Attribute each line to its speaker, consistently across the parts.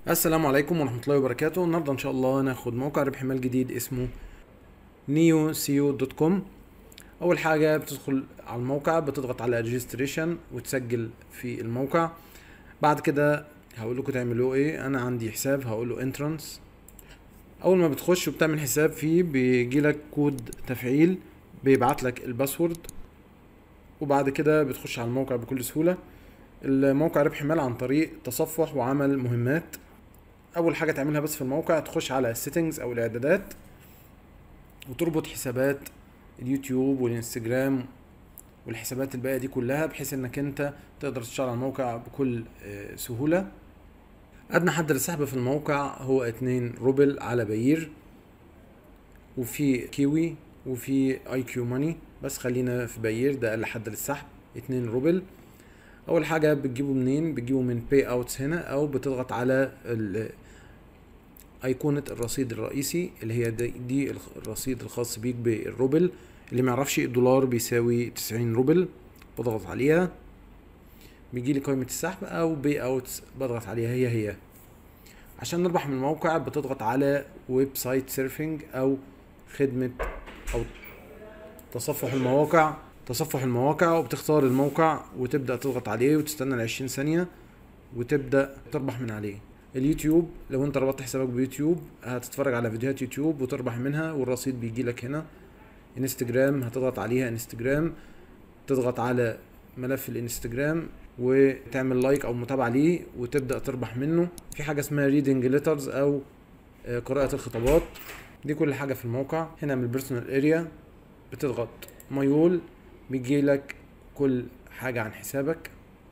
Speaker 1: السلام عليكم ورحمة الله وبركاته النهاردة إن شاء الله هناخد موقع ربح مال جديد اسمه نيو سيو دوت كوم أول حاجة بتدخل على الموقع بتضغط على ريجستريشن وتسجل في الموقع بعد كده هقول لكم تعملوا ايه أنا عندي حساب هقول له انترانس أول ما بتخش وبتعمل حساب فيه بيجيلك كود تفعيل بيبعت لك الباسورد وبعد كده بتخش على الموقع بكل سهولة الموقع ربح مال عن طريق تصفح وعمل مهمات اول حاجه تعملها بس في الموقع تخش على السيتنجز او الاعدادات وتربط حسابات اليوتيوب والانستجرام والحسابات الباقيه دي كلها بحيث انك انت تقدر تشتغل على الموقع بكل آه، سهوله ادنى حد للسحب في الموقع هو 2 روبل على باير وفي كيوي وفي اي كيو ماني بس خلينا في باير ده اقل حد للسحب 2 روبل اول حاجه بتجيبه منين بتجيبه من باي اوتس هنا او بتضغط على ال- ايقونه الرصيد الرئيسي اللي هي دي, دي الخ- الرصيد الخاص بيك بالروبل اللي ما يعرفش الدولار بيساوي 90 روبل بضغط عليها بيجي لي قائمه السحب او باي اوتس بضغط عليها هي هي عشان نربح من الموقع بتضغط على ويب سايت سيرفنج او خدمه او تصفح المواقع تصفح المواقع وبتختار الموقع وتبدأ تضغط عليه وتستنى العشرين ثانية وتبدأ تربح من عليه اليوتيوب لو انت ربطت حسابك بيوتيوب هتتفرج على فيديوهات يوتيوب وتربح منها والرصيد بيجي لك هنا انستجرام هتضغط عليها انستجرام تضغط على ملف الانستجرام وتعمل لايك او متابعة ليه وتبدأ تربح منه في حاجة اسمها ريدنج ليترز او آه، قراءة الخطابات دي كل حاجة في الموقع هنا من البيرسونال اريا بتضغط مايول بيجي لك كل حاجة عن حسابك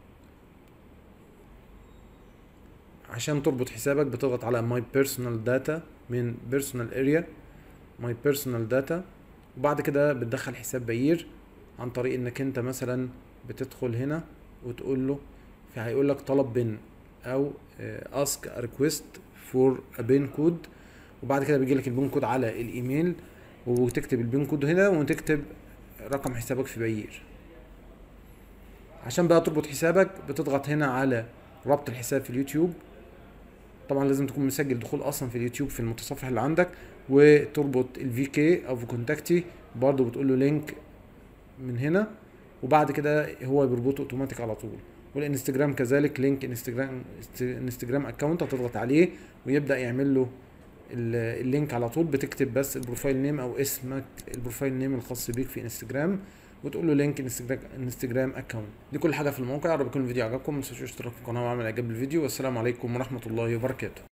Speaker 1: عشان تربط حسابك بتضغط على ماي بيرسونال داتا من بيرسونال اريا ماي بيرسونال داتا وبعد كده بتدخل حساب باير عن طريق انك انت مثلا بتدخل هنا وتقول له في هيقول لك طلب بن او اسك ريكويست فور ا بين كود وبعد كده بيجي لك البين كود على الايميل وتكتب البين كود هنا وتكتب رقم حسابك في باير عشان بقى تربط حسابك بتضغط هنا على ربط الحساب في اليوتيوب طبعا لازم تكون مسجل دخول اصلا في اليوتيوب في المتصفح اللي عندك وتربط الفي كي او في كونتاكتي برضه بتقول له لينك من هنا وبعد كده هو بيربطه اوتوماتيك على طول والانستجرام كذلك لينك انستجرام انستجرام اكونت هتضغط عليه ويبدا يعمل له ال- اللينك على طول بتكتب بس البروفايل نيم او اسمك البروفايل نيم الخاص بيك في انستجرام وتقول له لينك انستجرام انستجرام اكونت دي كل حاجه في الموقع يا رب يكون الفيديو عجبكم ما تنسوش الاشتراك في القناه وعمل اعجاب بالفيديو والسلام عليكم ورحمه الله وبركاته